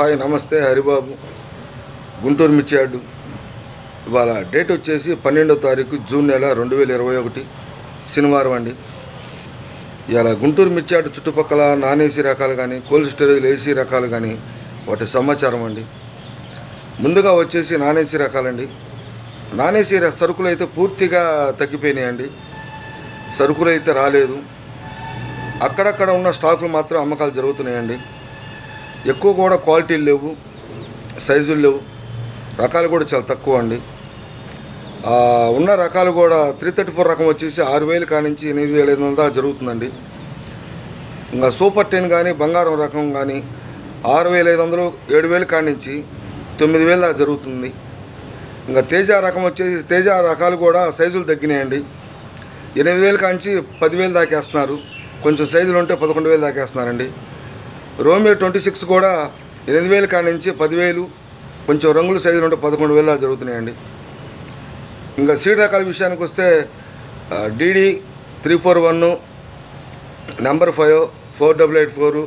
hi నమస్తే హరిబాబు గుంటూరు మిర్చియాడు ఇవాళ date వచ్చేసి పన్నెండో తారీఖు జూన్ నెల రెండు వేల ఇరవై ఒకటి శనివారం అండి ఇవాళ గుంటూరు మిర్చియాడు చుట్టుపక్కల నాన్ ఏసీ రకాలు కానీ కోల్డ్ స్టోరేజ్ ఏసీ రకాలు కానీ వాటి సమాచారం అండి ముందుగా వచ్చేసి నాన్ ఏసీ రకాలండి నాన్ ఏసీ ర- సరుకులు అయితే పూర్తిగా తగ్గిపోయినాయండి సరుకులు అయితే రాలేదు అక్కడక్కడ ఉన్న స్టాకులు మాత్రం అమ్మకాలు జరుగుతున్నాయండి ఎక్కువ కూడా క్వాలిటీలు లేవు సైజులు లేవు రకాలు కూడా చాలా తక్కువ అండి ఆ, ఉన్న రకాలు కూడా త్రీ థర్టీ ఫోర్ రకం వచ్చేసి ఆరు వేలు కానించి ఎనిమిది వేల ఐదు వందల దాకా జరుగుతుందండి ఇంకా సూపర్ టెన్ కానీ బంగారం రకం కానీ ఆరు వేల ఐదు వందలు ఏడు వేలు కానించి తొమ్మిది వేల దాకా జరుగుతుంది ఇంకా తేజ రకం వచ్చేసి తేజ రకాలు కూడా సైజులు తగ్గినాయండి ఎనిమిది వేలు కాంచి పదివేలు దాకేస్తున్నారు కొంచెం సైజులు ఉంటే పదకొండు వేలు దాకేస్తున్నారండి రోమియో ట్వంటీ సిక్స్ కూడా ఎనిమిది వేలు కానించి పదివేలు కొంచెం రంగుల సైజులు ఉంటే పదకొండు వేలు దాకా జరుగుతున్నాయండి ఇంకా సీడ్ రకాల విషయానికి వస్తే DD three four one number five four double eight four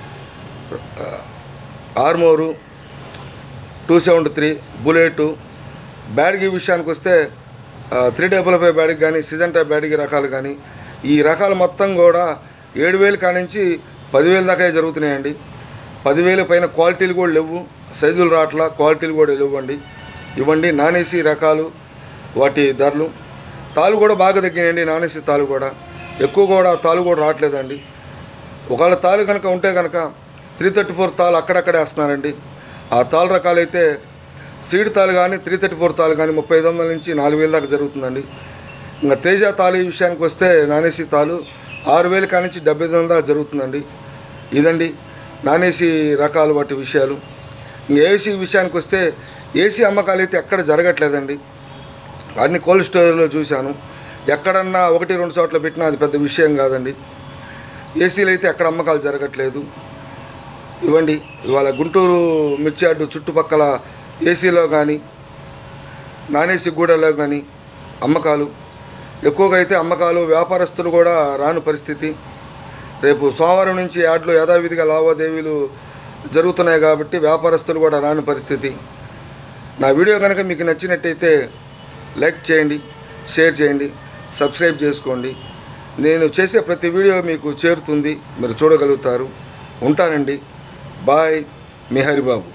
ఆర్మోరు two seventy three bullet Byadgi విషయానికి వస్తే త్రీ డబల్ ఫైవ్ బ్యాడ్కి కానీ సిజంటా బ్యాడ్గి రకాలు కానీ ఈ రకాలు మొత్తం కూడా ఏడు వేలు కానించి పదివేల దాకా జరుగుతున్నాయండి పదివేల పైన క్వాలిటీలు కూడా లేవు సైజులు రావట్లా క్వాలిటీలు కూడా లేవండి ఇవ్వండి నాన్ ఏసీ రకాలు వాటి ధరలు తాలు కూడా బాగా తగ్గినాయండి నాన్ ఏసీ తాలు కూడా ఎక్కువ కూడా తాలు కూడా రావట్లేదండి ఒకవేళ తాలు కనుక ఉంటే కనుక త్రీ థర్టీ ఫోర్ తాలు అక్కడక్కడే వేస్తున్నారండి ఆ తాలు రకాలైతే సీడ్ తాలు కానీ త్రీ థర్టీ ఫోర్ తాలు కానీ ముప్పై ఐదు వందల నుంచి నాలుగు వేల దాకా జరుగుతుందండి ఇంకా తేజ తాలు ఈ విషయానికి వస్తే నానేసి తాలు ఆరు వేలు కానించి డెబ్బై ఐదు వందల దాకా జరుగుతుందండి ఇదండి నానేసి రకాలు వాటి విషయాలు ఇంకా ఏసీ విషయానికి వస్తే ఏసీ అమ్మకాలు అయితే ఎక్కడ జరగట్లేదండి అన్ని కోల్డ్ స్టోరేజ్లో చూశాను ఎక్కడన్నా ఒకటి రెండు చోట్ల పెట్టినా అది పెద్ద విషయం కాదండి ఏసీలు అయితే ఎక్కడ అమ్మకాలు జరగట్లేదు ఇవ్వండి ఇవాళ గుంటూరు మిర్చి అడ్డు చుట్టుపక్కల ఏసీలో కానీ నాన్ ఏసీ గూడలో కానీ అమ్మకాలు ఎక్కువగా అయితే అమ్మకాలు వ్యాపారస్తులు కూడా రాని పరిస్థితి రేపు సోమవారం నుంచి యాడ్లో యథావిధిగా లావాదేవీలు జరుగుతున్నాయి కాబట్టి వ్యాపారస్తులు కూడా రాని పరిస్థితి నా వీడియో కనుక మీకు నచ్చినట్టయితే లైక్ చేయండి షేర్ చేయండి సబ్స్క్రైబ్ చేసుకోండి నేను చేసే ప్రతి వీడియో మీకు చేరుతుంది మీరు చూడగలుగుతారు ఉంటానండి బాయ్ మీ హరిబాబు